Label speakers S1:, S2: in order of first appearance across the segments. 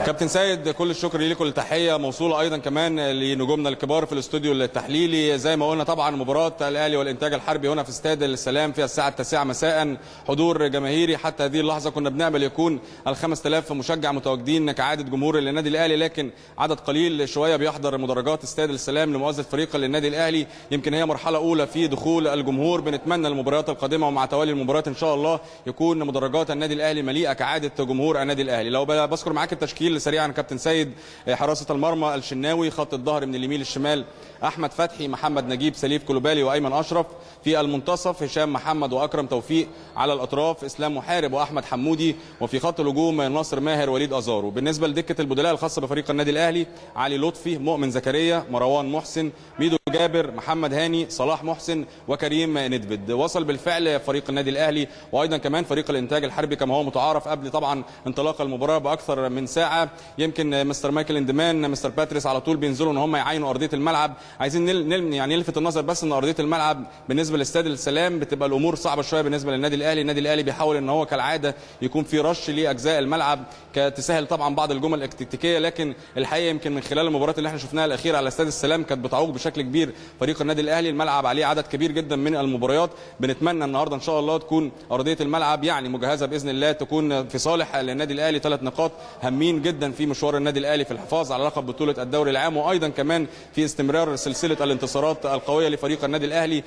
S1: كابتن سيد كل الشكر ليك كل التحيه موصوله ايضا كمان لنجومنا الكبار في الاستوديو التحليلي زي ما قلنا طبعا مباراه الاهلي والانتاج الحربي هنا في استاد السلام في الساعه 9 مساء حضور جماهيري حتى هذه اللحظه كنا بنامل يكون ال 5000 مشجع متواجدين كعاده جمهور للنادي الاهلي لكن عدد قليل شويه بيحضر مدرجات استاد السلام لمؤازره فريق للنادي الاهلي يمكن هي مرحله اولى في دخول الجمهور بنتمنى المباريات القادمه ومع توالي المباريات ان شاء الله يكون مدرجات النادي الاهلي مليئه كعاده جمهور النادي الاهلي لو بذكر معاك التشكيل سريعا كابتن سيد حراسه المرمى الشناوي خط الظهر من اليمين للشمال احمد فتحي محمد نجيب سليف كلوبالي وايمن اشرف في المنتصف هشام محمد واكرم توفيق على الاطراف اسلام محارب واحمد حمودي وفي خط الهجوم ناصر ماهر وليد ازارو بالنسبه لدكه البدلاء الخاصه بفريق النادي الاهلي علي لطفي مؤمن زكريا مروان محسن ميدو جابر محمد هاني صلاح محسن وكريم ندفد وصل بالفعل فريق النادي الاهلي وايضا كمان فريق الانتاج الحربي كما هو متعارف قبل طبعا انطلاق المباراه باكثر من ساعه يمكن مستر مايكل اندمان مستر باتريس على طول بينزلوا ان هم يعاينوا ارضيه الملعب عايزين نل... نل... يعني نلفت النظر بس ان ارضيه الملعب بالنسبه لاستاد السلام بتبقى الامور صعبه شويه بالنسبه للنادي الاهلي النادي الاهلي بيحاول ان هو كالعاده يكون في رش لاجزاء الملعب تسهل طبعا بعض الجمل التكتيكيه لكن الحقيقه يمكن من خلال المباريات اللي احنا شفناها الاخيره على استاد السلام كانت بتعوق بشكل كبير فريق النادي الاهلي الملعب عليه عدد كبير جدا من المباريات بنتمنى النهارده ان شاء الله تكون ارضيه الملعب يعني مجهزه باذن الله تكون في صالح للنادي الاهلي ثلاث نقاط هامين جدا في مشوار النادي الاهلي في الحفاظ على لقب بطوله الدوري العام وايضا كمان في استمرار سلسله الانتصارات القويه لفريق النادي الاهلي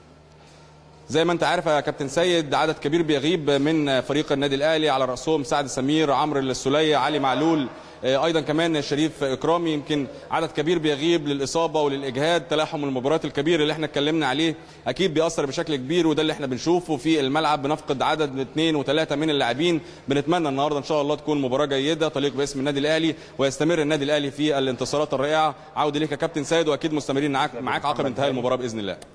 S1: زي ما انت عارف يا كابتن سيد عدد كبير بيغيب من فريق النادي الاهلي على راسهم سعد سمير عمرو السوليه علي معلول ايضا كمان شريف اكرامي يمكن عدد كبير بيغيب للاصابه وللاجهاد تلاحم المباريات الكبير اللي احنا اتكلمنا عليه اكيد بيأثر بشكل كبير وده اللي احنا بنشوفه في الملعب بنفقد عدد اثنين وثلاثه من اللاعبين بنتمنى النهارده ان شاء الله تكون مباراه جيده تليق باسم النادي الاهلي ويستمر النادي الاهلي في الانتصارات الرائعه عوده ليك يا كابتن سيد واكيد مستمرين معاك معاك عقب انتهاء المباراه باذن الله